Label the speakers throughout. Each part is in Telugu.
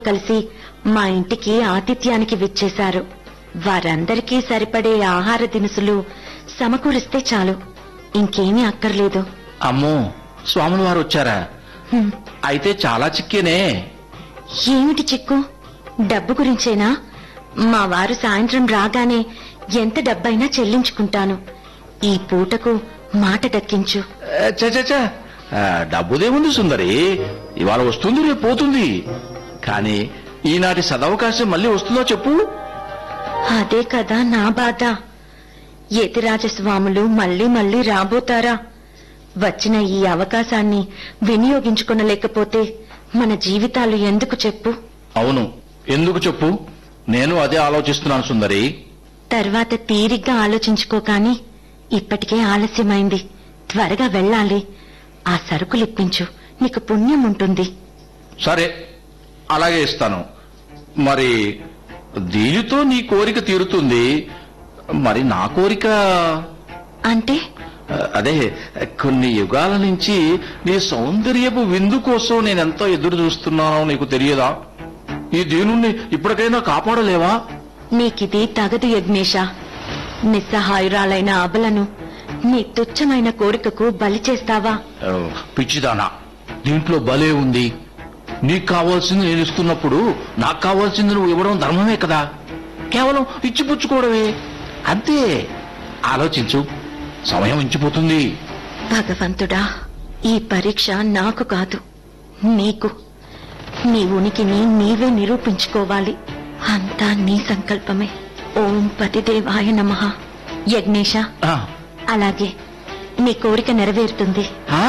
Speaker 1: కలిసి మా ఇంటికి ఆతిథ్యానికి విచ్చేశారు వారందరికీ సరిపడే ఆహార దినుసులు సమకూరిస్తే చాలు ఇంకేమీ అక్కర్లేదు
Speaker 2: అమ్మో స్వాముల వారు వచ్చారా
Speaker 1: హ్మ్.
Speaker 2: అయితే చాలా చిక్కేనే
Speaker 1: ఏమిటి చిక్కు డబ్బు గురించేనా మా వారు సాయంత్రం రాగానే ఎంత డబ్బైనా చెల్లించుకుంటాను ఈ పూటకు మాట దక్కించు
Speaker 2: ఏ, ఛ, ఛ, ఛ. ఆ, డబ్బుదేముంది సుందరి ఇవాళ వస్తుంది రేపు పోతుంది కానీ ఈనాటి సదవకాశం మళ్ళీ వస్తుందో చెప్పు
Speaker 1: అదే కదా నా బాధ యతిరాజస్వాములు మళ్ళీ మళ్ళీ రాబోతారా వచ్చిన ఈ అవకాశాన్ని వినియోగించుకొనలేకపోతే మన జీవితాలు ఎందుకు చెప్పు
Speaker 2: అవును ఎందుకు చెప్పు నేను అదే ఆలోచిస్తున్నాను సుందరి
Speaker 1: తర్వాత తీరిగ్గా ఆలోచించుకో కాని ఇప్పటికే ఆలస్యమైంది త్వరగా వెళ్ళాలి ఆ సరుకులిప్పించు నీకు పుణ్యం ఉంటుంది
Speaker 2: సరే అలాగే ఇస్తాను మరి దీనితో నీ కోరిక తీరుతుంది మరి నా కోరిక
Speaker 1: అంటే
Speaker 2: ఆ, అదే కొన్ని యుగాల నుంచి నీ సౌందర్యపు విందు కోసం నేనెంతో ఎదురు చూస్తున్నానో నీకు తెలియదా ఈ దీనుణ్ణి ఇప్పటికైనా కాపాడలేవా
Speaker 1: నీకిది తగదు యజ్ఞేష నిస్సహాయురాలైన అబలను నీ తుచ్చమైన కోరికకు బలి చేస్తావా
Speaker 2: ఆ, పిచ్చిదానా దీంట్లో భలే ఉంది నీకు కావాల్సింది నేను ఇస్తున్నప్పుడు నాకు కావాల్సింది నువ్వు ఇవ్వడం ధర్మమే కదా కేవలం ఇచ్చిపుచ్చుకోవడమే అంతే ఆలోచించు సమయం ఇంచిపోతుంది
Speaker 1: భగవంతుడా ఈ పరీక్ష నాకు కాదు నీకు నీ ఉనికిని నీవే నిరూపించుకోవాలి అంతా నీ సంకల్పమే ఓం పతిదేవాయ నమ యజ్ఞేష
Speaker 2: ఆ,
Speaker 1: అలాగే నీ కోరిక నెరవేరుతుంది
Speaker 2: ఆ,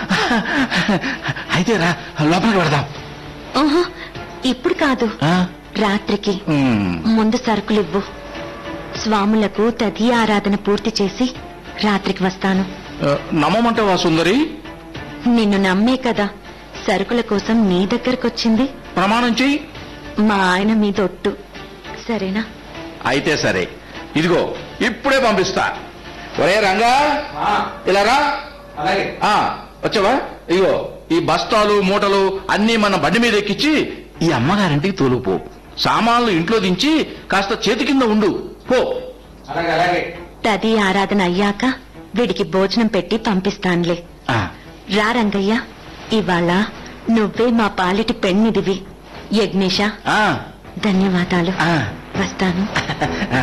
Speaker 2: అయితే రా లోపలికి పెడదాం
Speaker 1: ఓహో ఇప్పుడు కాదు
Speaker 2: ఆ,
Speaker 1: రాత్రికి
Speaker 2: ఉమ్,
Speaker 1: ముందు సరుకులివ్వు స్వాములకు తదియ ఆరాధన పూర్తి చేసి రాత్రికి వస్తాను
Speaker 2: ఆ, నమ్మమంటావా సుందరి
Speaker 1: నిన్ను నమ్మే కదా సరుకుల కోసం నీ దగ్గరకొచ్చింది
Speaker 2: ప్రమాణం చెయ్యి
Speaker 1: మా ఆయన మీద ఒట్టు సరేనా
Speaker 2: అయితే సరే ఇదిగో ఇప్పుడే పంపిస్తా ఒరే రంగా ఇలా రా ఆ, వచ్చావా ఇదిగో ఈ బస్తాలు మూటలు అన్నీ మన బండి మీద ఎక్కించి ఈ అమ్మగారింటికి తోలుపో సామాన్లు ఇంట్లో దించి కాస్త చేతి కింద ఉండు పో అలాగే అలాగే
Speaker 1: తది ఆరాధన అయ్యాక వీడికి భోజనం పెట్టి పంపిస్తానులే
Speaker 2: ఆ,
Speaker 1: రా రంగయ్య ఇవాళ నువ్వే మా పాలిటి పెన్నిదివి యజ్ఞేష
Speaker 2: ఆ,
Speaker 1: ధన్యవాదాలు
Speaker 2: ఆ,
Speaker 1: వస్తాను
Speaker 2: ఆ.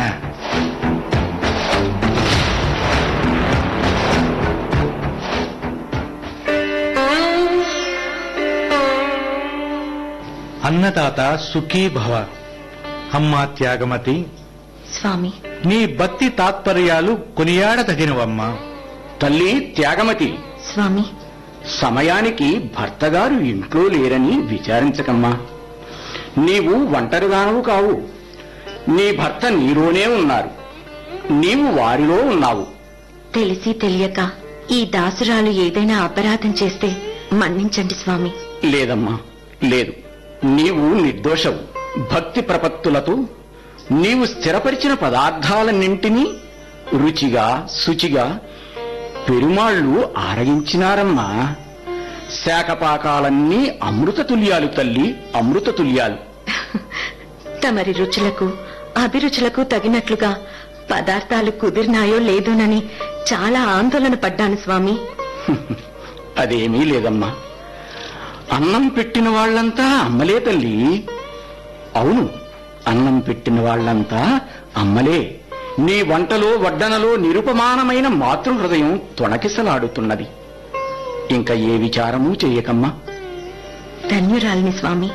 Speaker 3: అన్నదాత సుఖీ భవ అమ్మా త్యాగమతి
Speaker 1: స్వామి
Speaker 3: నీ భక్తి తాత్పర్యాలు కొనియాడదగినవమ్మా
Speaker 4: తల్లి త్యాగమతి
Speaker 1: స్వామి
Speaker 4: సమయానికి భర్తగారు ఇంట్లో లేరని విచారించకమ్మా నీవు ఒంటరిగానవు కావు నీ భర్త నీలోనే ఉన్నారు నీవు వారిలో ఉన్నావు
Speaker 1: తెలిసి తెలియక ఈ దాసురాలు ఏదైనా అపరాధం చేస్తే మన్నించండి స్వామి
Speaker 4: లేదమ్మా లేదు నీవు నిర్దోషవు భక్తి ప్రపత్తులతో నీవు స్థిరపరిచిన పదార్థాలన్నింటినీ రుచిగా శుచిగా పెరుమాళ్ళు ఆరగించినారమ్మా శాఖపాకాలన్నీ అమృత తుల్యాలు తల్లి అమృత తుల్యాలు
Speaker 1: తమరి రుచులకు అభిరుచులకు తగినట్లుగా పదార్థాలు కుదిరినాయో లేదోనని చాలా ఆందోళన పడ్డాను స్వామి
Speaker 4: అదేమీ లేదమ్మా అన్నం పెట్టిన వాళ్ళంతా అమ్మలే తల్లి అవును అన్నం పెట్టిన వాళ్ళంతా అమ్మలే నీ వంటలో వడ్డనలో నిరుపమానమైన మాతృ హృదయం తొణకిసలాడుతున్నది ఇంకా ఏ విచారమూ చెయ్యకమ్మా
Speaker 1: ధన్యురాలిని స్వామి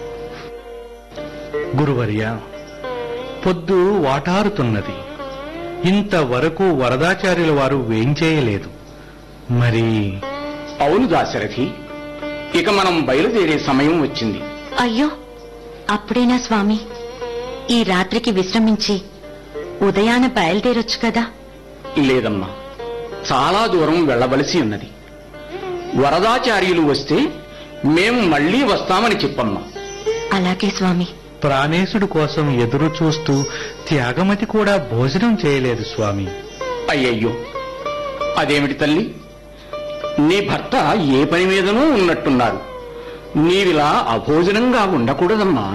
Speaker 3: గురువర్య పొద్దు వాటారుతున్నది ఇంతవరకు వరదాచార్యుల వారు వేంచేయలేదు మరి
Speaker 4: అవును దాశరథి ఇక మనం బయలుదేరే సమయం వచ్చింది
Speaker 1: అయ్యో అప్పుడేనా స్వామి ఈ రాత్రికి విశ్రమించి ఉదయాన బయలుదేరొచ్చు కదా
Speaker 4: లేదమ్మా చాలా దూరం వెళ్ళవలసి ఉన్నది వరదాచార్యులు వస్తే మేము మళ్ళీ వస్తామని చెప్పమ్మా
Speaker 1: అలాగే స్వామి
Speaker 3: ప్రాణేశుడు కోసం ఎదురు చూస్తూ త్యాగమతి కూడా భోజనం చేయలేదు స్వామి
Speaker 4: అయ్యయ్యో అదేమిటి తల్లి నీ భర్త ఏ పని మీదనో ఉన్నట్టున్నారు నీవిలా అభోజనంగా ఉండకూడదమ్మా